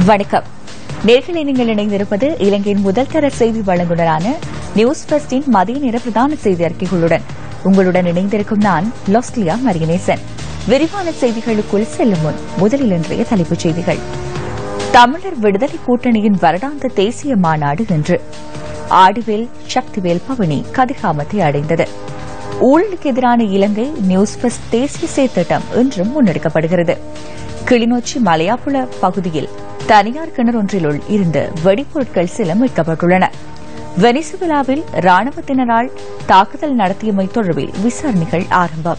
வணக்கம் நேர்களை நீங்கள் இணைந்திருப்பது இலங்கையின் முதல் தர செய்தி வழங்குனரான நியூஸ் ஃபர்ஸ்டின் மதிய நேர பிரதான செய்தி அறிக்கைகளுடன் உங்களுடன் இணைந்திருக்கும் நான் லொஸ்லியா மரியநேசன் விரிவான செய்திகளுக்குள் செல்லும் முன் முதலில் இன்றைய தலைப்புச் செய்திகள் தமிழர் விடுதலை கூட்டணியின் வருடாந்த தேசிய மாநாடு இன்று ஆடிவேல் சக்திவேல் பவனி கதிர்காமத்தை அடைந்தது ஊழலுக்கு எதிரான இலங்கை நியூஸ் ஃபர்ஸ்ட் தேசிய செயற்திட்டம் இன்றும் முன்னெடுக்கப்படுகிறது கிளிநொச்சி மலையாப்புல பகுதியில் தனியார் கிணறொன்றிலுள் இருந்து வெடிப்பொருட்கள் சில மீட்கப்பட்டுள்ளன வெனிசுவேலாவில் ராணுவத்தினரால் தாக்குதல் நடத்தியமை தொடர்பில் விசாரணைகள் ஆரம்பம்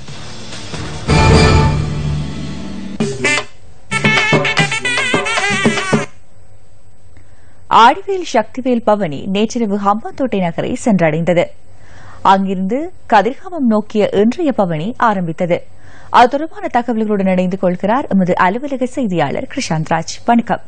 ஆடிவேல் சக்திவேல் பவனி நேற்றிரவு ஹம்பாந்தோட்டை நகரை சென்றடைந்தது அங்கிருந்து கதிர்காமம் நோக்கிய இன்றைய பவனி ஆரம்பித்தது அது தொடர்பான தகவல்களுடன் இணைந்து கொள்கிறார் எமது அலுவலக செய்தியாளர் கிருஷாந்த் ராஜ் வணக்கம்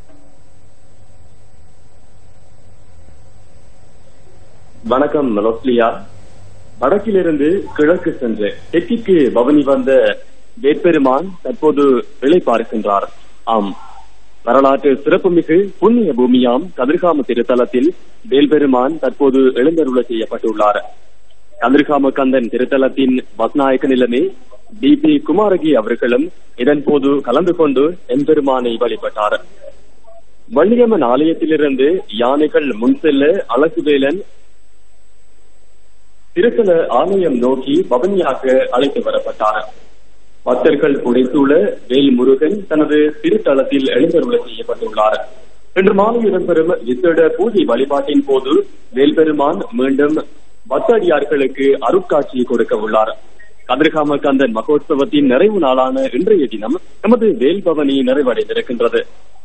வணக்கம் லொஸ்லியா வடக்கிலிருந்து கிழக்கு சென்று தெற்கிற்கு பவனி வந்த வேட்பெருமான் தற்போது விலை பார்க்கின்றார் ஆம் வரலாற்று சிறப்புமிகு புண்ணிய பூமியாம் கதிர்காம திருத்தலத்தில் வேல்பெருமான் தற்போது எழுந்தருள செய்யப்பட்டுள்ளார் கதிர்காம கந்தன் திருத்தலத்தின் வஸ்நாயக்க நிலைமை டி பி குமாரகி அவர்களும் இதன் போது கலந்து கொண்டு எம்பெருமானை வழிபட்டார் வள்ளியம்மன் ஆலயத்திலிருந்து யானைகள் முன் செல்ல அழகுவேலன் திருத்தல ஆலயம் நோக்கி பவனியாக அழைத்து வரப்பட்டார் பக்தர்கள் புடைசூழ வேல் முருகன் தனது திருத்தலத்தில் எழுந்தருள செய்யப்பட்டுள்ளார் இன்று மாலை இடம்பெறும் விசேட பூஜை வழிபாட்டின் போது வேல்பெருமான் மீண்டும் பக்தடியார்களுக்கு அருட்காட்சி கொடுக்க உள்ளார் கதிர்காம கந்தன் மகோத்சவத்தின் நிறைவு நாளான இன்றைய தினம் நமது வேல்பவனி நிறைவடைந்திருக்கின்றது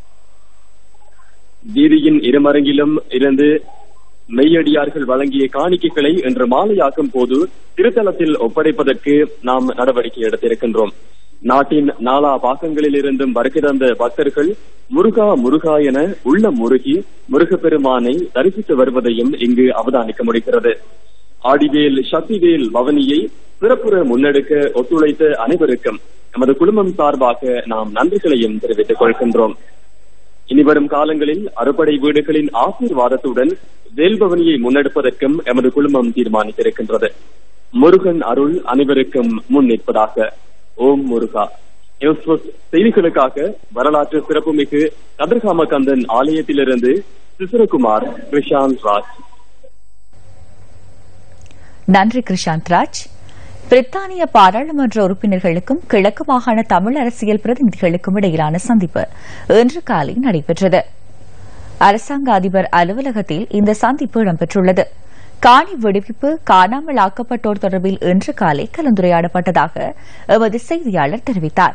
வீதியின் இருமரங்கிலும் இருந்து மெய்யடியார்கள் வழங்கிய காணிக்கைகளை இன்று மாலையாக்கும் போது திருத்தலத்தில் ஒப்படைப்பதற்கு நாம் நடவடிக்கை எடுத்திருக்கின்றோம் நாட்டின் நாலா பாகங்களில் இருந்தும் வருகிறந்த பக்தர்கள் முருகா முருகா என உள்ள முருகி முருகப்பெருமானை தரிசித்து வருவதையும் இங்கு அவதானிக்க முடிகிறது ஆடிவேல் சக்திவேல் பவனியை சிறப்புற முன்னெடுக்க ஒத்துழைத்த அனைவருக்கும் நமது குடும்பம் சார்பாக நாம் நன்றிகளையும் தெரிவித்துக் கொள்கின்றோம் இனிவரும் காலங்களில் அறுபடை வீடுகளின் ஆசீர்வாதத்துடன் வேல்பவனியை முன்னெடுப்பதற்கும் எமது குழுமம் தீர்மானித்திருக்கின்றது முருகன் அருள் அனைவருக்கும் முன் நிற்பதாக ஓம் முருகா செய்திகளுக்காக வரலாற்று சிறப்புமிகு கதிர்காம கந்தன் ஆலயத்திலிருந்து சிசுரகுமார் கிருஷாந்த் ராஜ் நன்றி கிருஷாந்த் ராஜ் பிரித்தானிய பாராளுமன்ற உறுப்பினர்களுக்கும் கிழக்கு மாகாண தமிழ் அரசியல் பிரதிநிதிகளுக்கும் இடையிலான சந்திப்பு இன்று காலை நடைபெற்றது அரசாங்க அதிபர் அலுவலகத்தில் இந்த சந்திப்பு இடம்பெற்றுள்ளது காணி விடுவிப்பு காணாமல் ஆக்கப்பட்டோர் தொடர்பில் இன்று காலை கலந்துரையாடப்பட்டதாக எமது செய்தியாளர் தெரிவித்தார்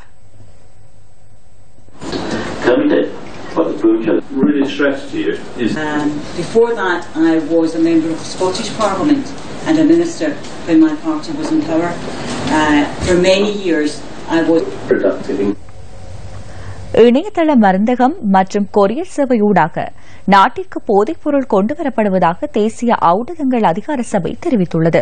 what the future really stressed to you is Um, before that, I was a member of the Scottish Parliament and a minister when my party was in power. Uh, for many years, I was productive. இணையதள மருந்தகம் மற்றும் courier சேவை ஊடாக நாட்டிற்கு போதைப்பொருள் கொண்டுவரப்படுவதாக தேசிய ஊடகங்கள் அதிகார சபை தெரிவித்துள்ளது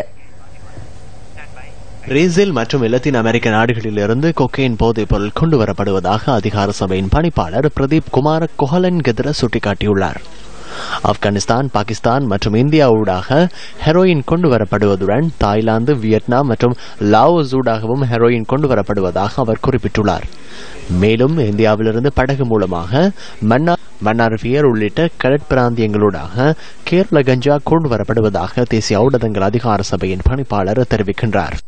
பிரேசில் மற்றும் லத்தீன் அமெரிக்க நாடுகளிலிருந்து கொக்கையின் போதைப் பொருள் கொண்டு வரப்படுவதாக அதிகார சபையின் பணிப்பாளர் பிரதீப் குமார கொஹலன் கெதிர சுட்டிக்காட்டியுள்ளார் ஆப்கானிஸ்தான் பாகிஸ்தான் மற்றும் இந்தியா ஊடாக ஹெரோயின் கொண்டு வரப்படுவதுடன் தாய்லாந்து வியட்நாம் மற்றும் லாவோஸ் ஊடாகவும் ஹெரோயின் கொண்டு வரப்படுவதாக அவர் குறிப்பிட்டுள்ளார் மேலும் இந்தியாவிலிருந்து படகு மூலமாக மன்னார் மன்னார்வியர் உள்ளிட்ட கடற்பிராந்தியங்களூடாக கேரள கஞ்சா கொண்டு வரப்படுவதாக தேசிய ஊடகங்கள் அதிகார சபையின் பணிப்பாளர் தெரிவிக்கின்றார்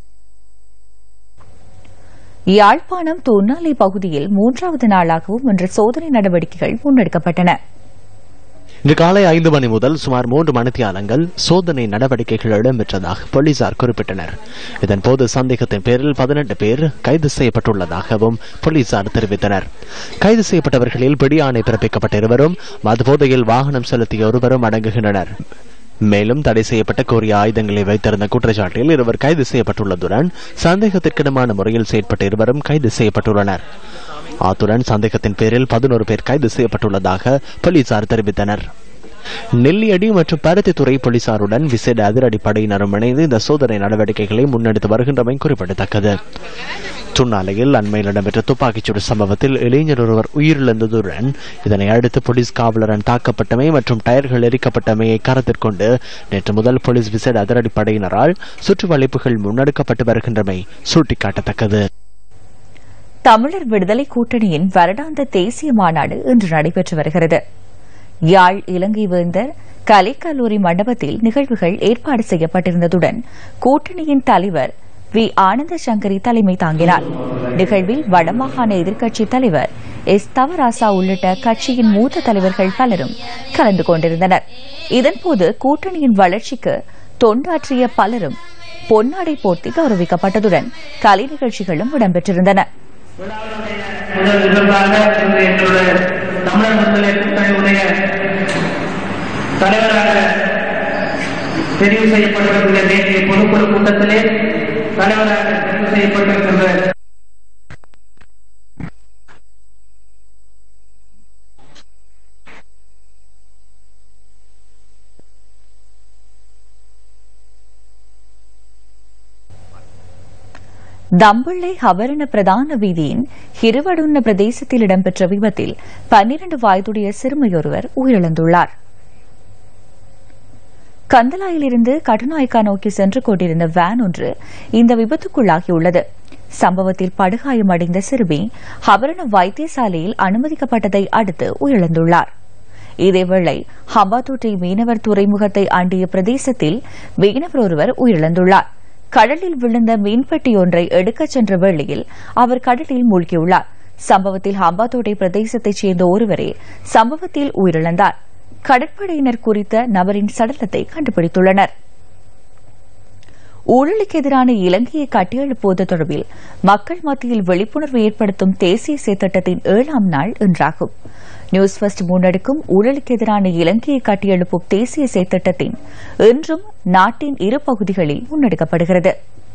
யாழ்ப்பாணம் தொன்னாலை பகுதியில் மூன்றாவது நாளாகவும் இன்று சோதனை நடவடிக்கைகள் முன்னெடுக்கப்பட்டன இன்று காலை ஐந்து மணி முதல் சுமார் மூன்று மணித்தியாலங்கள் சோதனை நடவடிக்கைகள் இடம்பெற்றதாக போலீசார் குறிப்பிட்டனர் இதன்போது சந்தேகத்தின் பேரில் பதினெட்டு பேர் கைது செய்யப்பட்டுள்ளதாகவும் போலீசார் தெரிவித்தனர் கைது செய்யப்பட்டவர்களில் பிடியாணை பிறப்பிக்கப்பட்ட இருவரும் மதுபோதையில் வாகனம் செலுத்திய ஒருவரும் அடங்குகின்றனர் மேலும் தடை செய்யப்பட்ட கொரிய ஆயுதங்களை வைத்திருந்த குற்றச்சாட்டில் இருவர் கைது செய்யப்பட்டுள்ளதுடன் சந்தேகத்திற்கிடமான முறையில் செயற்பட்ட இருவரும் கைது செய்யப்பட்டுள்ளனர் அத்துடன் சந்தேகத்தின் பேரில் பதினோரு பேர் கைது செய்யப்பட்டுள்ளதாக போலீசார் தெரிவித்தனர் நெல்லியடி மற்றும் பருத்தித்துறை போலீசாருடன் விசேட அதிரடி படையினரும் இணைந்து இந்த சோதனை நடவடிக்கைகளை முன்னெடுத்து வருகின்றமை குறிப்பிடத்தக்கது துன்னாலையில் அண்மையில் இடம்பெற்ற துப்பாக்கிச்சூடு சம்பவத்தில் இளைஞர் ஒருவர் உயிரிழந்ததுடன் இதனை அடுத்து போலீஸ் காவலரன் தாக்கப்பட்டமை மற்றும் டயர்கள் எரிக்கப்பட்டமையை கருத்தில் கொண்டு நேற்று முதல் போலீஸ் விசேட அதிரடி படையினரால் சுற்றுவளைப்புகள் முன்னெடுக்கப்பட்டு வருகின்றமை சுட்டிக்காட்டத்தக்கது தமிழர் விடுதலை கூட்டணியின் வருடாந்த தேசிய மாநாடு இன்று நடைபெற்று வருகிறது யாழ் இலங்கை வேந்தர் கலைக்கல்லூரி மண்டபத்தில் நிகழ்வுகள் ஏற்பாடு செய்யப்பட்டிருந்ததுடன் கூட்டணியின் தலைவர் வி ஆனந்த சங்கரி தலைமை தாங்கினார் நிகழ்வில் வடமாகாண எதிர்க்கட்சித் தலைவர் எஸ் தவராசா உள்ளிட்ட கட்சியின் மூத்த தலைவர்கள் பலரும் கலந்து கொண்டிருந்தனர் இதன்போது கூட்டணியின் வளர்ச்சிக்கு தொண்டாற்றிய பலரும் பொன்னாடை போர்த்தி கௌரவிக்கப்பட்டதுடன் கலை நிகழ்ச்சிகளும் இடம்பெற்றிருந்தன முதல் நிகழ்வாக இன்று எங்களுடைய தமிழர் விடுதலை கூட்டணியுடைய தலைவராக தெரிவு செய்யப்பட்டிருக்கிற நேற்றைய பொதுக்குழு கூட்டத்திலே தலைவராக தெரிவு செய்யப்பட்டிருக்கின்ற தம்புள்ளை ஹவரண பிரதான வீதியின் ஹிருவடுன்ன பிரதேசத்தில் இடம்பெற்ற விபத்தில் பன்னிரண்டு வயதுடைய சிறுமியொருவர் உயிரிழந்துள்ளார் கந்தலாயிலிருந்து கட்டுநாயக்கா நோக்கி சென்று கொண்டிருந்த வேன் ஒன்று இந்த விபத்துக்குள்ளாகியுள்ளது சம்பவத்தில் படுகாயமடைந்த சிறுமி ஹபரண வைத்தியசாலையில் அனுமதிக்கப்பட்டதை அடுத்து உயிரிழந்துள்ளார் இதேவேளை ஹம்பாத்தோட்டை மீனவர் துறைமுகத்தை அண்டிய பிரதேசத்தில் மீனவர் ஒருவர் உயிரிழந்துள்ளார் கடலில் விழுந்த மீன்பெட்டி ஒன்றை எடுக்கச் சென்ற வேளையில் அவர் கடலில் மூழ்கியுள்ளார் சம்பவத்தில் ஹம்பாத்தோட்டை பிரதேசத்தைச் சேர்ந்த ஒருவரே சம்பவத்தில் உயிரிழந்தார் கடற்படையினர் குறித்த நபரின் சடலத்தை கண்டுபிடித்துள்ளனர் ஊழலுக்கு எதிரான இலங்கையை கட்டியெழுப்புவது தொடர்பில் மக்கள் மத்தியில் விழிப்புணர்வு ஏற்படுத்தும் தேசிய செயற்திட்டத்தின் ஏழாம் நாள் இன்றாகும் நியூஸ் ஃபர்ஸ்ட் முன்னெடுக்கும் ஊழலுக்கு எதிரான இலங்கையை கட்டியெழுப்பும் தேசிய செயற்திட்டத்தின் இன்றும் நாட்டின் இரு பகுதிகளில் முன்னெடுக்கப்படுகிறது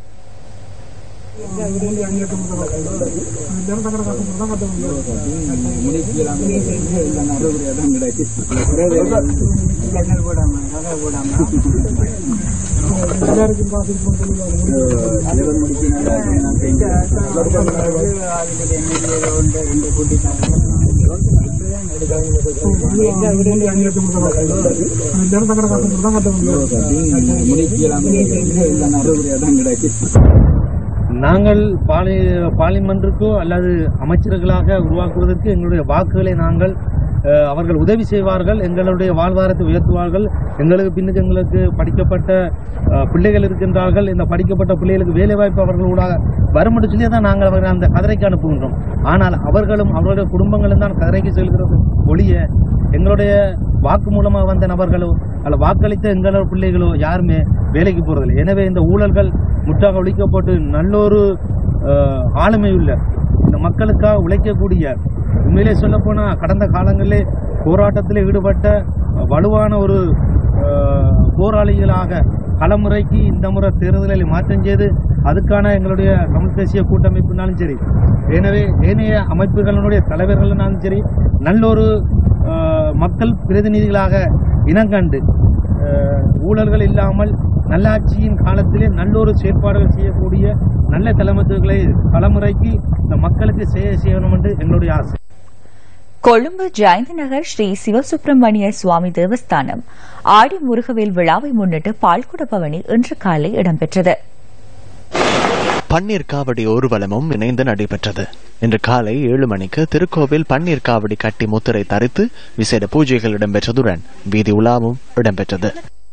நாங்கள் பாலி பார்லிமென்ட்டுக்கோ அல்லது அமைச்சர்களாக உருவாக்குவதற்கு எங்களுடைய வாக்குகளை நாங்கள் அஹ், அவர்கள் உதவி செய்வார்கள் எங்களுடைய வாழ்வாரத்தை உயர்த்துவார்கள் எங்களுக்கு பின்னுக்கு எங்களுக்கு படிக்கப்பட்ட அஹ், பிள்ளைகள் இருக்கின்றார்கள் இந்த படிக்கப்பட்ட பிள்ளைகளுக்கு வேலைவாய்ப்பு அவர்களோட வரும் என்று சொல்லி தான் நாங்கள் அவர்கள் அந்த கதிரைக்கு அனுப்புகின்றோம் ஆனால் அவர்களும் அவர்களுடைய குடும்பங்களும் தான் கதிரைக்கு செல்கிறது ஒழிய எங்களுடைய வாக்கு மூலமாக வந்த நபர்களோ அல்ல வாக்களித்த எங்களோட பிள்ளைகளோ யாருமே வேலைக்கு போறதில்லை எனவே இந்த ஊழல்கள் முற்றாக ஒழிக்கப்பட்டு நல்லொரு அஹ், ஆளுமையுள்ள இந்த மக்களுக்காக உழைக்கக்கூடிய உண்மையிலே சொல்ல கடந்த காலங்களிலே போராட்டத்தில் ஈடுபட்ட வலுவான ஒரு அஹ், போராளிகளாக களமுறைக்கு இந்த முறை தேர்தலில் மாற்றம் செய்து அதுக்கான எங்களுடைய தமிழ் தேசிய கூட்டமைப்புனாலும் சரி எனவே ஏனைய அமைப்புகளினுடைய தலைவர்களாலும் சரி நல்லொரு அஹ், மக்கள் பிரதிநிதிகளாக இனங்கண்டு அஹ், ஊழல்கள் இல்லாமல் நல்லாட்சியின் காலத்திலே நல்லொரு செயற்பாடுகள் செய்யக்கூடிய நல்ல தலைமைத்துவங்களை தலைமுறைக்கு இந்த மக்களுக்கு செய்ய செய்யணும் என்று எங்களுடைய ஆசை கொழும்பு ஜெயந்த் நகர் ஸ்ரீ சிவசுப்பிரமணிய சுவாமி தேவஸ்தானம் ஆடி முருகவேல் விழாவை முன்னிட்டு பால்குட பவனி இன்று காலை இடம்பெற்றது பன்னீர் காவடி ஊர்வலமும் இணைந்து நடைபெற்றது இன்று காலை ஏழு மணிக்கு திருக்கோவில் பன்னீர் காவடி கட்டி முத்திரை தரித்து விசேட பூஜைகள் இடம்பெற்றதுடன் வீதி உலாவும் இடம்பெற்றது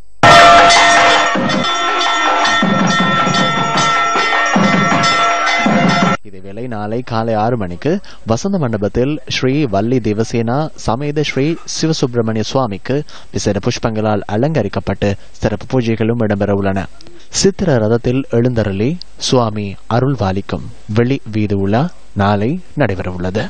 இதேவேளை நாளை காலை ஆறு மணிக்கு வசந்த மண்டபத்தில் ஸ்ரீ வள்ளி தேவசேனா சமேத ஸ்ரீ சிவசுப்பிரமணிய சுவாமிக்கு விசேட புஷ்பங்களால் அலங்கரிக்கப்பட்டு சிறப்பு பூஜைகளும் இடம்பெற உள்ளன சித்திர ரதத்தில் எழுந்தருளி சுவாமி அருள்வாலிக்கும் வெளி வீதி உலா நாளை நடைபெறவுள்ளது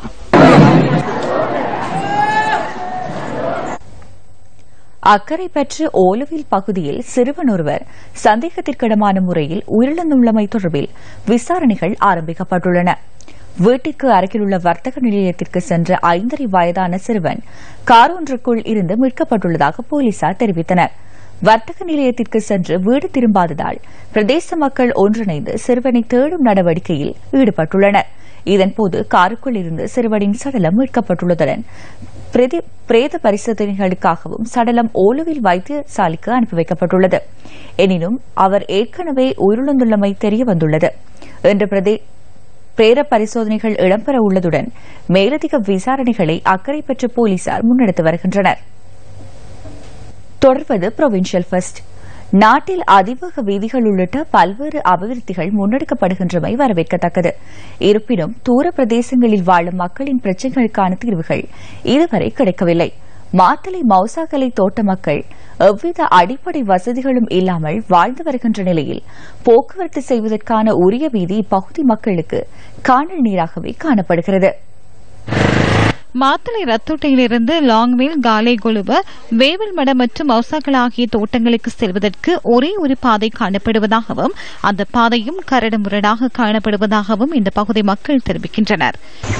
அக்கரை பெற்று ஓலுவில் பகுதியில் சிறுவன் ஒருவர் சந்தேகத்திற்கிடமான முறையில் உயிரிழந்துள்ளமை தொடர்பில் விசாரணைகள் ஆரம்பிக்கப்பட்டுள்ளன வீட்டிற்கு அருகிலுள்ள வர்த்தக நிலையத்திற்கு சென்ற ஐந்தரை வயதான சிறுவன் கார் ஒன்றுக்குள் இருந்து மீட்கப்பட்டுள்ளதாக போலீசார் தெரிவித்தனர் வர்த்தக நிலையத்திற்கு சென்று வீடு திரும்பாததால் பிரதேச மக்கள் ஒன்றிணைந்து சிறுவனை தேடும் நடவடிக்கையில் ஈடுபட்டுள்ளனர் இதன்போது காருக்குள் இருந்து சிறுவனின் சடலம் மீட்கப்பட்டுள்ளதுடன் பிரதி- பிரேத பரிசோதனைகளுக்காகவும் சடலம் ஓலுவில் வைத்தியசாலைக்கு அனுப்பி வைக்கப்பட்டுள்ளது எனினும் அவர் ஏற்கனவே உயிரிழந்துள்ளமை தெரியவந்துள்ளது இன்று பிரதே பிரேத பரிசோதனைகள் இடம்பெற உள்ளதுடன் மேலதிக விசாரணைகளை அக்கறை பெற்ற போலீசார் முன்னெடுத்து வருகின்றனர் தொடர்வது புரோவின்ஷியல் ஃபெஸ்ட் நாட்டில் அதிவேக வீதிகள் உள்ளிட்ட பல்வேறு அபிவிருத்திகள் முன்னெடுக்கப்படுகின்றமை வரவேற்கத்தக்கது இருப்பினும் தூர பிரதேசங்களில் வாழும் மக்களின் பிரச்சினைகளுக்கான தீர்வுகள் இதுவரை கிடைக்கவில்லை மாத்தளை மௌசாகலை தோட்ட மக்கள் எவ்வித அடிப்படை வசதிகளும் இல்லாமல் வாழ்ந்து வருகின்ற நிலையில் போக்குவரத்து செய்வதற்கான உரிய வீதி இப்பகுதி மக்களுக்கு காணல் நீராகவே காணப்படுகிறது மாத்தளை ரத்தோட்டையிலிருந்து லாங்வேல் காலை கொழுவ வேவல்மடம் மற்றும் மௌசாக்கள் ஆகிய தோட்டங்களுக்கு செல்வதற்கு ஒரே ஒரு பாதை காணப்படுவதாகவும் அந்த பாதையும் கரடு முரடாக காணப்படுவதாகவும் இந்த பகுதி மக்கள் தெரிவிக்கின்றனர்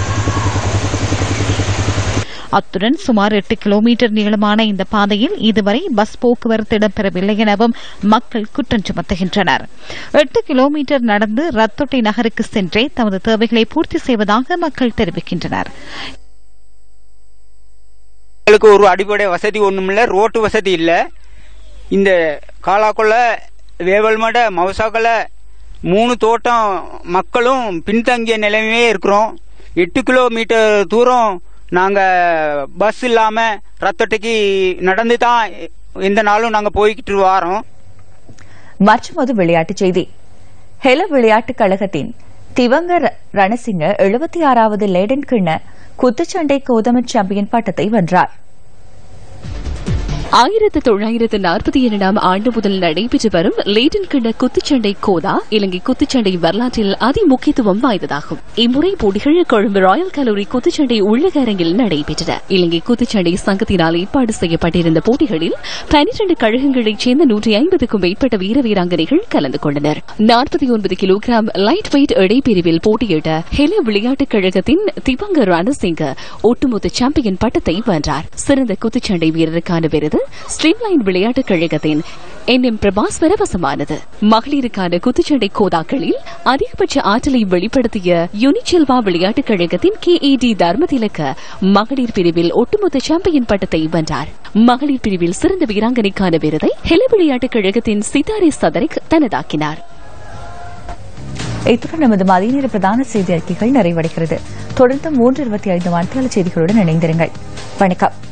அத்துடன் சுமார் எட்டு கிலோமீட்டர் நீளமான இந்த பாதையில் இதுவரை பஸ் போக்குவரத்து இடம்பெறவில்லை எனவும் மக்கள் குற்றம் சுமத்துகின்றனர் எட்டு கிலோமீட்டர் நடந்து ரத்தொட்டை நகருக்கு சென்றே தமது தேவைகளை பூர்த்தி செய்வதாக மக்கள் தெரிவிக்கின்றனர் எங்களுக்கு ஒரு அடிப்படை வசதி ஒன்றுமில்ல ரோட்டு வசதி இல்லை இந்த காலாக்குள்ள வேவல்மட மவுசாக்கல மூணு தோட்டம் மக்களும் பின்தங்கிய நிலைமையே இருக்கிறோம் எட்டு கிலோமீட்டர் தூரம் நாங்கள் பஸ் இல்லாமல் ரத்தட்டைக்கு நடந்து தான் எந்த நாளும் நாங்கள் போய்கிட்டு வாரோம் மற்றொரு விளையாட்டுச் செய்தி ஹெல விளையாட்டுக் கழகத்தின் திவங்க ர- ரணசிங்க எழுபத்தி ஆறாவது லேடன் கிண்ண குத்துச்சண்டை கோதம சாம்பியன் பட்டத்தை வென்றார் ஆயிரத்து தொள்ளாயிரத்து நாற்பத்தி இரண்டாம் ஆண்டு முதல் நடைபெற்று வரும் லேடன் கிண்ண குத்துச்சண்டை கோதா இலங்கை குத்துச்சண்டை வரலாற்றில் அதி முக்கியத்துவம் வாய்ந்ததாகும் இம்முறை போட்டிகள் கொழும்பு ராயல் கல்லூரி குத்துச்சண்டை உள்ளக அரங்கில் நடைபெற்றன இலங்கை குத்துச்சண்டை சங்கத்தினால் ஏற்பாடு செய்யப்பட்டிருந்த போட்டிகளில் பனிரண்டு கழகங்களைச் சேர்ந்த நூற்றி ஐம்பதுக்கும் மேற்பட்ட வீர வீராங்கனைகள் கலந்து கொண்டனர் நாற்பத்தி ஒன்பது கிலோகிராம் லைட் வெயிட் இடைப்பிரிவில் போட்டியிட்ட ஹெல விளையாட்டுக் கழகத்தின் திவங்க ரணசிங்க ஒட்டுமொத்த சாம்பியன் பட்டத்தை வென்றார் சிறந்த குத்துச்சண்டை வீரருக்கான விருது ஸ்ட்ரீம்லைன் விளையாட்டுக் கழகத்தின் என் எம் பிரபாஸ்வர வசமானது மகளிருக்கான குத்துச்சண்டை கோதாக்களில் அதிகபட்ச ஆற்றலை வெளிப்படுத்திய யுனிச்செல்வா விளையாட்டுக் கழகத்தின் கே ஏ டி தர்மதிலக்க மகளிர் பிரிவில் ஒட்டுமொத்த சாம்பியன் பட்டத்தை வென்றார் மகளிர் பிரிவில் சிறந்த வீராங்கனைக்கான விருதை ஹெல விளையாட்டுக் கழகத்தின் சிதாரே சதரிக் தனதாக்கினார் இத்துடன் நமது மதிய நேர பிரதான செய்தி அறிக்கைகள் நிறைவடைகிறது தொடர்ந்து மூன்று இருபத்தி ஐந்து மணித்தாள செய்திகளுடன் இணைந்திருங்கள் வணக்கம்